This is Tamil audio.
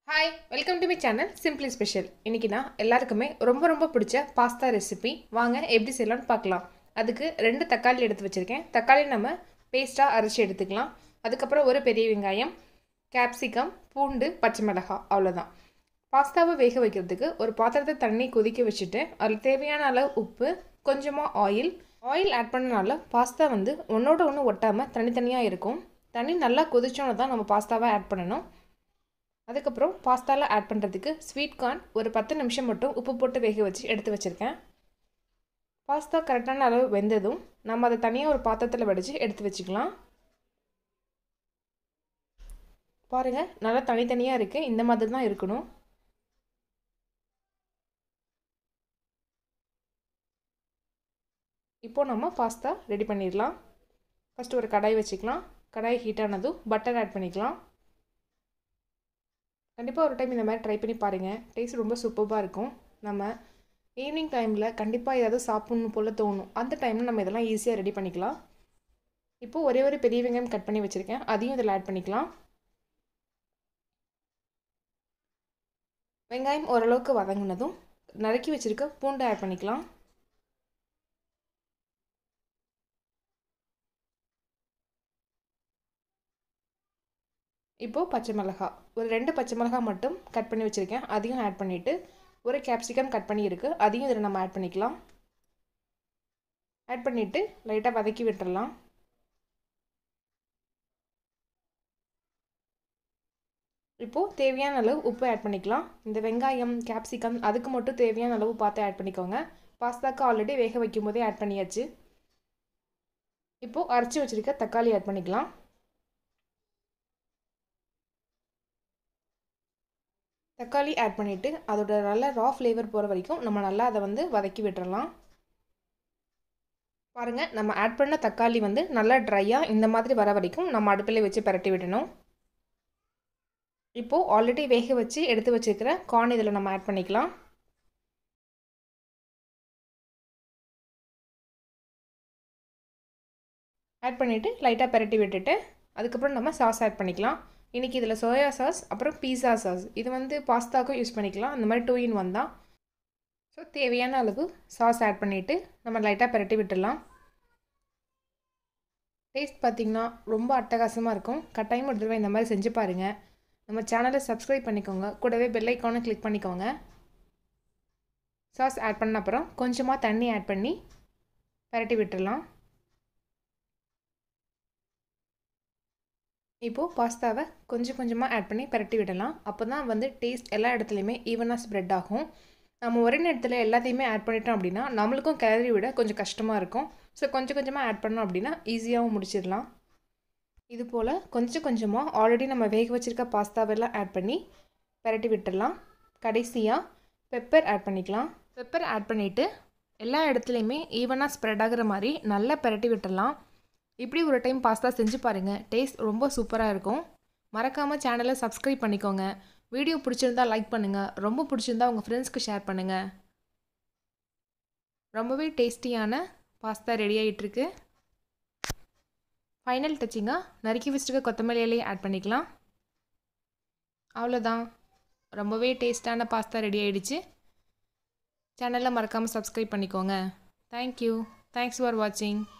hi welcome to my channel simply special இன்றைக்கி நான் எல்லாருக்குமே ரொம்ப ரொம்ப பிடிச்ச பாஸ்தா ரெசிபி வாங்க எப்படி செய்யலாம்னு பார்க்கலாம் அதுக்கு ரெண்டு தக்காளி எடுத்து வச்சுருக்கேன் தக்காளி நம்ம பேஸ்ட்டாக அரைச்சி எடுத்துக்கலாம் அதுக்கப்புறம் ஒரு பெரிய வெங்காயம் கேப்சிகம் பூண்டு பச்சை மிளகாய் அவ்வளோதான் பாஸ்தாவை வேக வைக்கிறதுக்கு ஒரு பாத்திரத்தை தண்ணி கொதிக்க வச்சுட்டு அதில் தேவையான அளவு உப்பு கொஞ்சமாக ஆயில் ஆயில் ஆட் பண்ணனால பாஸ்தா வந்து ஒன்றோட ஒன்று ஒட்டாமல் தனித்தனியாக இருக்கும் தண்ணி நல்லா கொதிச்சோன்னு தான் நம்ம பாஸ்தாவை ஆட் பண்ணணும் அதுக்கப்புறம் பாஸ்தாவில் ஆட் பண்ணுறதுக்கு ஸ்வீட் கார்ன் ஒரு பத்து நிமிஷம் மட்டும் உப்பு போட்டு வேக வச்சு எடுத்து வச்சுருக்கேன் பாஸ்தா கரெக்டான அளவு வெந்ததும் நம்ம அதை தனியாக ஒரு பாத்திரத்தில் வடித்து எடுத்து வச்சுக்கலாம் பாருங்கள் நல்லா தனித்தனியாக இருக்குது இந்த மாதிரி தான் இருக்கணும் இப்போது நம்ம பாஸ்தா ரெடி பண்ணிடலாம் ஃபஸ்ட்டு ஒரு கடாய் வச்சுக்கலாம் கடாய் ஹீட் ஆனதும் பட்டர் ஆட் பண்ணிக்கலாம் கண்டிப்பாக ஒரு டைம் இந்த மாதிரி ட்ரை பண்ணி பாருங்கள் டேஸ்ட் ரொம்ப சூப்பராக இருக்கும் நம்ம ஈவினிங் டைமில் கண்டிப்பாக ஏதாவது சாப்பிட்ணும் போல் தோணும் அந்த டைமில் நம்ம இதெல்லாம் ஈஸியாக ரெடி பண்ணிக்கலாம் இப்போது ஒரே ஒரு பெரிய வெங்காயம் கட் பண்ணி வச்சுருக்கேன் அதையும் இதில் ஆட் பண்ணிக்கலாம் வெங்காயம் ஓரளவுக்கு வதங்கினதும் நறுக்கி வச்சுருக்க பூண்டு ஆட் பண்ணிக்கலாம் இப்போது பச்சை மிளகா ஒரு ரெண்டு பச்சை மிளகா மட்டும் கட் பண்ணி வச்சுருக்கேன் அதையும் ஆட் பண்ணிவிட்டு ஒரு கேப்சிகம் கட் பண்ணியிருக்கு அதையும் இதில் நம்ம ஆட் பண்ணிக்கலாம் ஆட் பண்ணிவிட்டு லைட்டாக வதக்கி விட்டுடலாம் இப்போது தேவையான அளவு உப்பு ஆட் பண்ணிக்கலாம் இந்த வெங்காயம் கேப்சிகம் அதுக்கு மட்டும் தேவையான அளவு பார்த்து ஆட் பண்ணிக்கோங்க பாஸ்தாக்கு ஆல்ரெடி வேக வைக்கும் போதே ஆட் பண்ணியாச்சு இப்போது அரைச்சி வச்சுருக்க தக்காளி ஆட் பண்ணிக்கலாம் தக்காளி ஆட் பண்ணிவிட்டு அதோட நல்ல ரா ஃப்ளேவர் போகிற வரைக்கும் நம்ம நல்லா அதை வந்து வதக்கி விட்டுறலாம் பாருங்கள் நம்ம ஆட் பண்ண தக்காளி வந்து நல்லா ட்ரையாக இந்த மாதிரி வர வரைக்கும் நம்ம அடுப்பில் வச்சு பரட்டி விடணும் இப்போது ஆல்ரெடி வேக வச்சு எடுத்து வச்சுருக்கிற கார்ன் இதில் நம்ம ஆட் பண்ணிக்கலாம் ஆட் பண்ணிவிட்டு லைட்டாக பரட்டி விட்டுட்டு அதுக்கப்புறம் நம்ம சாஸ் ஆட் பண்ணிக்கலாம் இன்றைக்கி இதில் சோயா சாஸ் அப்புறம் பீஸா சாஸ் இது வந்து பாஸ்தாக்கும் யூஸ் பண்ணிக்கலாம் அந்த மாதிரி டூ இன் ஒன் தான் ஸோ தேவையான அளவு சாஸ் ஆட் பண்ணிவிட்டு நம்ம லைட்டாக பரட்டி விட்டுடலாம் டேஸ்ட் பார்த்திங்கன்னா ரொம்ப அட்டகாசமாக இருக்கும் கட்டாயம் ஒரு தடவை இந்த மாதிரி செஞ்சு பாருங்கள் நம்ம சேனலை சப்ஸ்கிரைப் பண்ணிக்கோங்க கூடவே பெல் ஐக்கானை கிளிக் பண்ணிக்கோங்க சாஸ் ஆட் பண்ண அப்புறம் கொஞ்சமாக தண்ணி ஆட் பண்ணி பரட்டி விட்டுடலாம் இப்போது பாஸ்தாவை கொஞ்சம் கொஞ்சமாக ஆட் பண்ணி பரட்டி விடலாம் அப்போ தான் வந்து டேஸ்ட் எல்லா இடத்துலையுமே ஈவனாக ஸ்ப்ரெட் ஆகும் நம்ம ஒரே நேரத்தில் எல்லாத்தையுமே ஆட் பண்ணிட்டோம் அப்படின்னா நம்மளுக்கும் கேலரி விட கொஞ்சம் கஷ்டமாக இருக்கும் ஸோ கொஞ்சம் கொஞ்சமாக ஆட் பண்ணோம் அப்படின்னா ஈஸியாகவும் முடிச்சிடலாம் இது போல் கொஞ்சம் கொஞ்சமாக ஆல்ரெடி நம்ம வேக வச்சுருக்க பாஸ்தாவெல்லாம் ஆட் பண்ணி பரட்டி விட்டுடலாம் கடைசியாக பெப்பர் ஆட் பண்ணிக்கலாம் பெப்பர் ஆட் பண்ணிவிட்டு எல்லா இடத்துலையுமே ஈவனாக ஸ்ப்ரெட் ஆகிற மாதிரி நல்லா பரட்டி விட்டுடலாம் இப்படி ஒரு டைம் பாஸ்தா செஞ்சு பாருங்கள் டேஸ்ட் ரொம்ப சூப்பராக இருக்கும் மறக்காமல் சேனலை சப்ஸ்கிரைப் பண்ணிக்கோங்க வீடியோ பிடிச்சிருந்தா லைக் பண்ணுங்கள் ரொம்ப பிடிச்சிருந்தா உங்கள் ஃப்ரெண்ட்ஸ்க்கு ஷேர் பண்ணுங்கள் ரொம்பவே டேஸ்டியான பாஸ்தா ரெடி ஆகிட்டுருக்கு ஃபைனல் டச்சிங்காக நறுக்கி வச்சுருக்க கொத்தமல்லி இலையை ஆட் பண்ணிக்கலாம் அவ்வளோதான் ரொம்பவே டேஸ்டான பாஸ்தா ரெடி ஆகிடுச்சு சேனலில் மறக்காமல் சப்ஸ்கிரைப் பண்ணிக்கோங்க தேங்க்யூ தேங்க்ஸ் ஃபார் வாட்சிங்